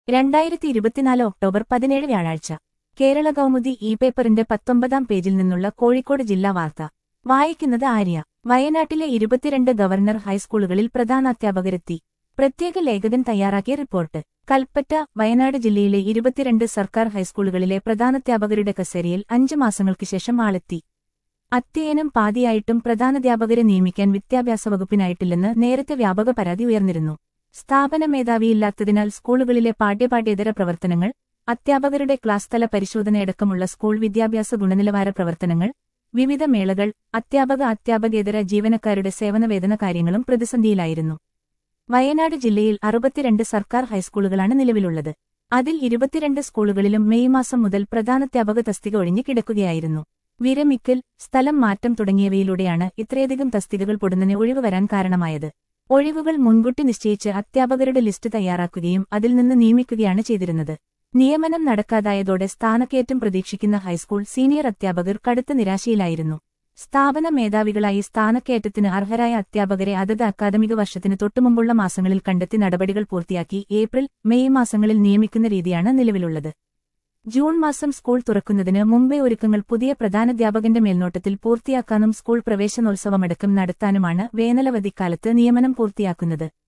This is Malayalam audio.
രണ്ടായിരത്തി ഇരുപത്തിനാല് ഒക്ടോബർ പതിനേഴ് വ്യാഴാഴ്ച കേരള കൗമുദി ഇ പേപ്പറിന്റെ പത്തൊമ്പതാം പേജിൽ നിന്നുള്ള കോഴിക്കോട് ജില്ലാ വാർത്ത വായിക്കുന്നത് ആര്യ വയനാട്ടിലെ ഇരുപത്തിരണ്ട് ഗവർണർ ഹൈസ്കൂളുകളിൽ പ്രധാനാധ്യാപകരെത്തി പ്രത്യേക ലേഖകൻ തയ്യാറാക്കിയ റിപ്പോർട്ട് കൽപ്പറ്റ വയനാട് ജില്ലയിലെ ഇരുപത്തിരണ്ട് സർക്കാർ ഹൈസ്കൂളുകളിലെ പ്രധാനാധ്യാപകരുടെ കസേരയിൽ അഞ്ച് മാസങ്ങൾക്ക് ശേഷം ആളെത്തി അധ്യയനം പാതിയായിട്ടും പ്രധാനാധ്യാപകരെ നിയമിക്കാൻ വിദ്യാഭ്യാസ വകുപ്പിനായിട്ടില്ലെന്ന് നേരത്തെ വ്യാപക പരാതി ഉയർന്നിരുന്നു സ്ഥാപന മേധാവിയില്ലാത്തതിനാൽ സ്കൂളുകളിലെ പാഠ്യപാഠ്യേതര പ്രവർത്തനങ്ങൾ അധ്യാപകരുടെ ക്ലാസ് തല പരിശോധനയടക്കമുള്ള സ്കൂൾ വിദ്യാഭ്യാസ ഗുണനിലവാര പ്രവർത്തനങ്ങൾ വിവിധ മേളകൾ അധ്യാപക അധ്യാപകേതര ജീവനക്കാരുടെ സേവനവേതന കാര്യങ്ങളും പ്രതിസന്ധിയിലായിരുന്നു വയനാട് ജില്ലയിൽ അറുപത്തിരണ്ട് സർക്കാർ ഹൈസ്കൂളുകളാണ് നിലവിലുള്ളത് അതിൽ ഇരുപത്തിരണ്ട് സ്കൂളുകളിലും മെയ് മാസം മുതൽ പ്രധാനാധ്യാപക തസ്തിക ഒഴിഞ്ഞു കിടക്കുകയായിരുന്നു വിരമിക്കൽ സ്ഥലം മാറ്റം തുടങ്ങിയവയിലൂടെയാണ് ഇത്രയധികം തസ്തികകൾ പൊടുന്നതിന് ഒഴിവ് വരാൻ കാരണമായത് ഒഴിവുകൾ മുൻകൂട്ടി നിശ്ചയിച്ച് അധ്യാപകരുടെ ലിസ്റ്റ് തയ്യാറാക്കുകയും അതിൽ നിന്ന് നിയമിക്കുകയാണ് ചെയ്തിരുന്നത് നിയമനം നടക്കാതായതോടെ സ്ഥാനക്കയറ്റം പ്രതീക്ഷിക്കുന്ന ഹൈസ്കൂൾ സീനിയർ അധ്യാപകർ കടുത്ത നിരാശയിലായിരുന്നു സ്ഥാപന മേധാവികളായി സ്ഥാനക്കയറ്റത്തിന് അർഹരായ അധ്യാപകരെ അതത് അക്കാദമിക വർഷത്തിന് തൊട്ടുമുമ്പുള്ള മാസങ്ങളിൽ കണ്ടെത്തി നടപടികൾ പൂർത്തിയാക്കി ഏപ്രിൽ മെയ് മാസങ്ങളിൽ നിയമിക്കുന്ന രീതിയാണ് നിലവിലുള്ളത് ജൂൺ മാസം സ്കൂൾ തുറക്കുന്നതിന് മുമ്പേ ഒരുക്കങ്ങൾ പുതിയ പ്രധാനാധ്യാപകന്റെ മേൽനോട്ടത്തിൽ പൂർത്തിയാക്കാനും സ്കൂൾ പ്രവേശനോത്സവമടക്കം നടത്താനുമാണ് വേനലവധിക്കാലത്ത് നിയമനം പൂർത്തിയാക്കുന്നത്